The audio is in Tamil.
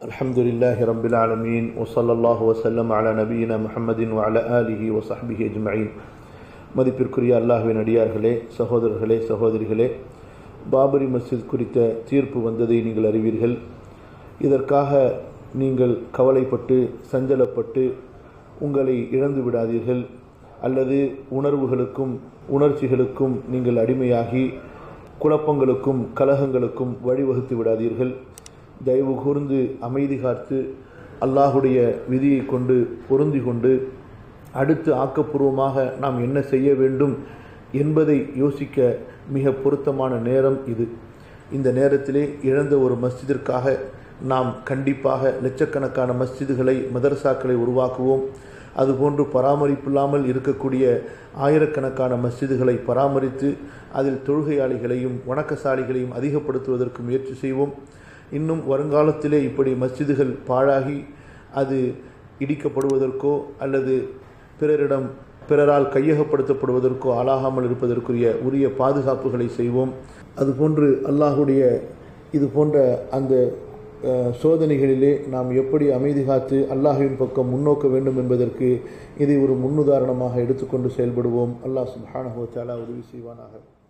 الحمد لله رب العالمين وصلى الله وسلم على نبينا محمد وعلى آله وصحبه أجمعين மதிப்பிற்குரிய அல்லாஹ்வின் அடியார்களே சகோதரர்களே சகோதரிகளே பாபரி மஸ்ஜித் குறித்த தீர்ப்பு வந்ததை நீங்கள் அறிவீர்கள் இதற்காக நீங்கள் கவலைப்பட்டு சஞ்சலப்பட்டு உங்களை இழந்து விடாதீர்கள் அல்லது உணர்வுகளுக்கும் உணர்ச்சிகளுக்கும் நீங்கள் அடிமையாகி குழப்பங்களுக்கும் கலகங்களுக்கும் வழிவகுத்து விடாதீர்கள் தயவு கூர்ந்து அமைதி காத்து அல்லாஹுடைய விதியை கொண்டு பொருந்தி கொண்டு அடுத்து ஆக்கப்பூர்வமாக நாம் என்ன செய்ய வேண்டும் என்பதை யோசிக்க மிக பொருத்தமான நேரம் இது இந்த நேரத்திலே இழந்த ஒரு மஸ்ஜிதிற்காக நாம் கண்டிப்பாக லட்சக்கணக்கான மஸ்ஜிதுகளை மதரசாக்களை உருவாக்குவோம் அதுபோன்று பராமரிப்பில்லாமல் இருக்கக்கூடிய ஆயிரக்கணக்கான மஸ்ஜிதுகளை பராமரித்து அதில் தொழுகையாளிகளையும் வணக்கசாலிகளையும் அதிகப்படுத்துவதற்கு முயற்சி செய்வோம் இன்னும் வருங்காலத்திலே இப்படி மஸ்ஜிதுகள் பாழாகி அது இடிக்கப்படுவதற்கோ அல்லது பிறரிடம் பிறரால் கையகப்படுத்தப்படுவதற்கோ ஆளாகாமல் இருப்பதற்குரிய உரிய பாதுகாப்புகளை செய்வோம் அதுபோன்று அல்லாஹுடைய இது போன்ற அந்த அஹ், சோதனைகளிலே நாம் எப்படி அமைதி காத்து அல்லாஹுவின் பக்கம் முன்னோக்க வேண்டும் என்பதற்கு இதை ஒரு முன்னுதாரணமாக எடுத்துக்கொண்டு செயல்படுவோம் அல்லாஹ் சுப்ஹானஹு வ தஆலா உதவி செய்வானாக